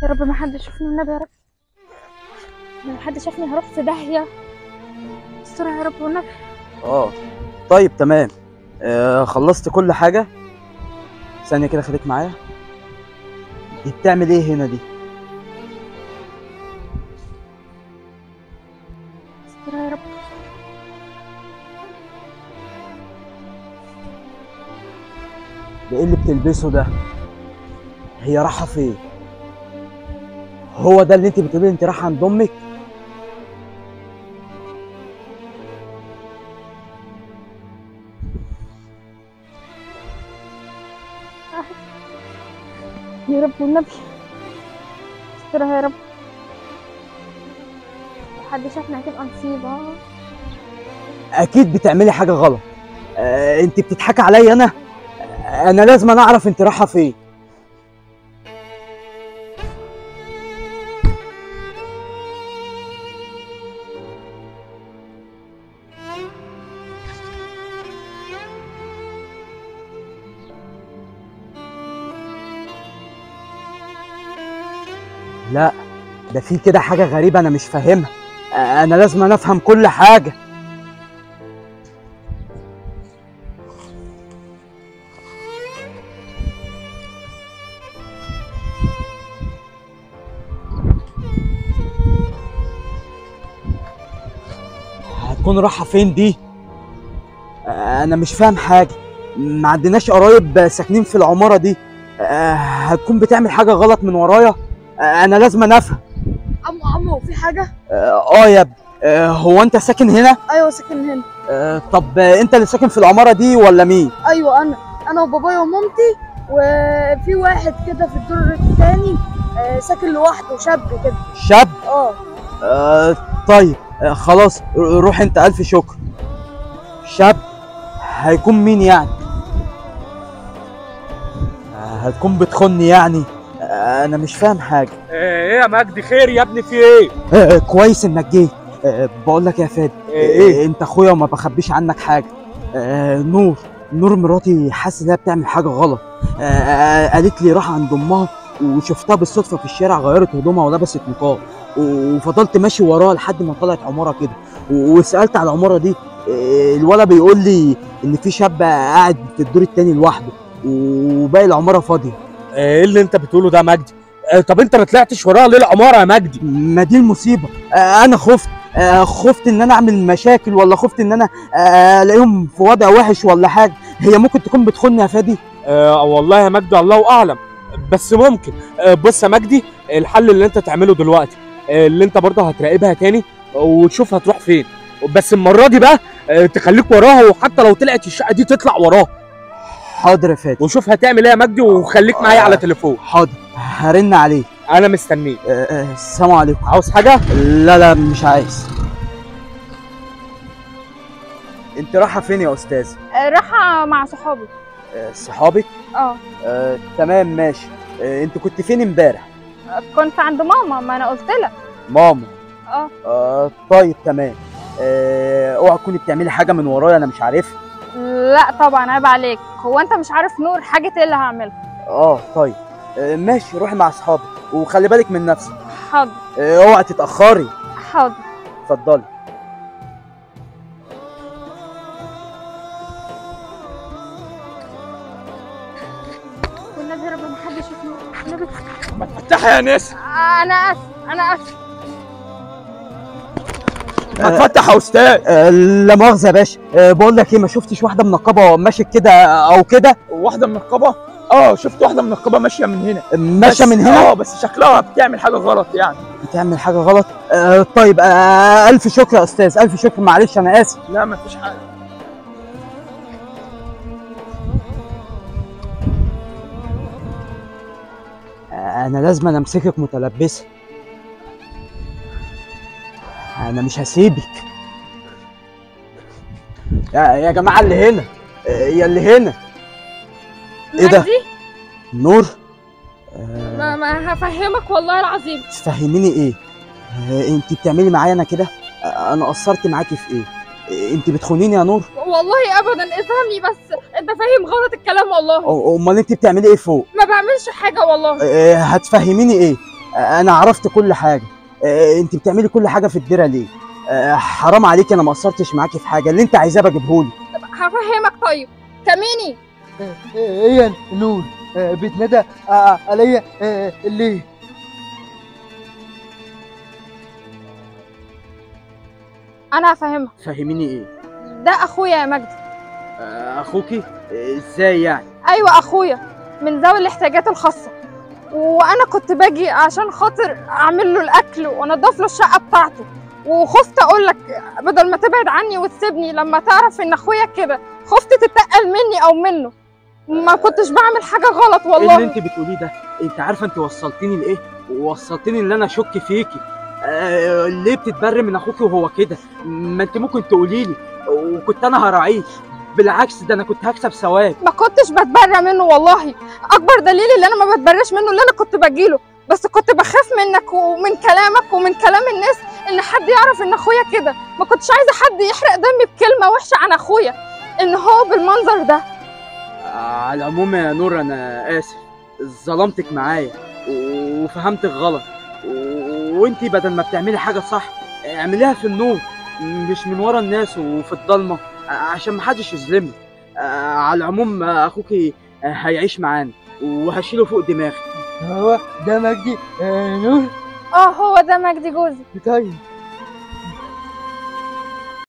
يا رب ما حد يشوفني والنبي يا رب لو حد شافني هروح في داهية استر يا رب والنبي اه طيب تمام آه خلصت كل حاجة ثانية كده خليك معايا دي بتعمل ايه هنا دي استر يا رب ده ايه اللي بتلبسه ده هي رايحة فين هو ده اللي انت بتقولي انت رايحة عند امك يا رب والنبي استرها يا رب لو حد شافني هتبقى مصيبة اكيد بتعملي حاجة غلط آه انت بتضحكي عليا انا آه، انا لازم أنا اعرف انت رايحة فين لا ده في كده حاجة غريبة أنا مش فاهمها آه، أنا لازم أنا أفهم كل حاجة هتكون رايحة فين دي؟ آه، أنا مش فاهم حاجة ما عندناش قرايب ساكنين في العمارة دي آه، هتكون بتعمل حاجة غلط من ورايا آه، أنا لازم أنا أفهم عمو عمو في حاجة؟ اه آه يا ابني آه، هو أنت ساكن هنا؟ أيوة ساكن هنا آه، طب آه، أنت اللي ساكن في العمارة دي ولا مين؟ أيوة أنا أنا وبابايا ومامتي وفي واحد كده في الدور الثاني آه، ساكن لوحده شاب كده شاب؟ اه آه، طيب آه، خلاص ر- روح أنت ألف شكر شاب هيكون مين يعني؟ آه، هتكون بتخني يعني؟ آه، أنا مش فاهم حاجة ايه يا مجدي خير يا ابني في ايه؟ آه، كويس انك جيت آه، بقول لك يا فادي إيه؟ آه، انت اخويا وما بخبيش عنك حاجه آه، نور نور مراتي حاسه انها بتعمل حاجه غلط آه، آه، قالت لي راح عند امها وشفتها بالصدفه في الشارع غيرت هدومها ولبست نقاب وفضلت ماشي وراها لحد ما طلعت عماره كده و- وسالت على العماره دي آه، الولد بيقول لي ان في شاب قاعد في الدور التاني لوحده وباقي العماره فاضيه ايه اللي انت بتقوله ده يا مجدي؟ آه، طب انت ما طلعتش وراها ليه العماره يا مجدي؟ ما دي المصيبه آه، انا خفت آه، خفت ان انا اعمل مشاكل ولا خفت ان انا آه، الاقيهم في وضع وحش ولا حاجه هي ممكن تكون بتخن يا فادي آه والله يا مجدي الله اعلم بس ممكن آه بص يا مجدي الحل اللي انت تعمله دلوقتي آه اللي انت برضه هتراقبها تاني وتشوف هتروح فين بس المره دي بقى آه تخليك وراها وحتى لو طلعت الشقه دي تطلع وراها حاضر يا فادي وشوف هتعمل ايه يا مجدي وخليك معايا على تليفون حاضر هرن عليه انا مستنيك آه، آه، السلام عليكم عاوز حاجه لا لا مش عايز انت رايحه فين يا استاذ آه، رايحة مع صحابي آه، صحابك اه آه، تمام ماشي آه، انت كنت فين امبارح كنت عند ماما ما انا قلت لك ماما اه آه، طيب تمام آه، اوعى تكوني بتعملي حاجه من ورايا انا مش عارفها لا طبعا عيب عليك هو انت مش عارف نور حاجة ايه اللي هعملها اه طيب آه، ماشي روحي مع اصحابك وخلي بالك من نفسك حاضر آه، اوعى تتاخري حاضر اتفضلي والنبي يا رب ما حد يشوفني النبي ما تفتحي يا ناس انا اسف انا اسف ما تفتح يا استاذ آه، لا مؤاخذه يا باشا آه، بقول لك ايه ما شفتش واحده منقبه ماشيه كده او كده واحده منقبه اه شفت واحده منقبه ماشيه من هنا ماشيه بس- من هنا اه بس شكلها بتعمل حاجه غلط يعني بتعمل حاجه غلط آه، طيب آه، الف شكر يا استاذ الف شكر معلش انا اسف لا ما فيش حاجه آه، انا لازم أنا امسكك متلبسه انا مش هسيبك يا يا جماعه اللي هنا آه، يا اللي هنا إيه ده؟ مجدي نور آه، ما, ما هفهمك والله العظيم تفهميني ايه آه، انت بتعملي معايا انا كده آه، انا قصرت معاكي في ايه آه، انت بتخونيني يا نور والله ابدا افهمني بس انت فاهم غلط الكلام والله أو- امال انت بتعملي ايه فوق ما بعملش حاجه والله آه، هتفهميني ايه آه، انا عرفت كل حاجه آه، انت بتعملي كل حاجه في الديره ليه آه، حرام عليك انا ما قصرتش معاكي في حاجه اللي انت عايزاه بجيبهولي طب هفهمك طيب كميني ايه نور آه، بتندى آه، عليا آه، ليه انا هفهمك فهميني ايه ده اخويا يا مجدي آه، اخوكي آه، ازاي يعني ايوه اخويا من ذوي الاحتياجات الخاصه وانا كنت باجي عشان خاطر اعمل له الاكل وانضف له الشقه بتاعته وخفت اقول لك بدل ما تبعد عني وتسيبني لما تعرف ان اخويا كده خفت تتقل مني او منه ما كنتش بعمل حاجه غلط ايه اللي والله انت بتقوليه ده انت عارفه انت وصلتيني لايه وصلتيني ان انا اشك فيكي آه ليه بتتبري من اخوكي وهو كده ما انت ممكن تقولي لي وكنت انا هراعيه بالعكس ده انا كنت هكسب ثواب ما كنتش بتبرى منه والله اكبر دليل اللي انا ما بتبرش منه اللي انا كنت بجيله بس كنت بخاف منك ومن كلامك ومن كلام الناس ان حد يعرف ان اخويا كده ما كنتش عايزه حد يحرق دمي بكلمه وحشه عن اخويا ان هو بالمنظر ده آه، على العموم يا نور انا اسف ظلمتك معايا وفهمتك غلط و- وانتي بدل ما بتعملي حاجه صح اعمليها في النور مش من ورا الناس وفي الضلمه آه، عشان محدش يظلمك آه، على العموم آه، اخوكي آه، هيعيش معانا وهشيله فوق دماغي هو ده مجدي آه، نور اه هو ده مجدي جوزي طيب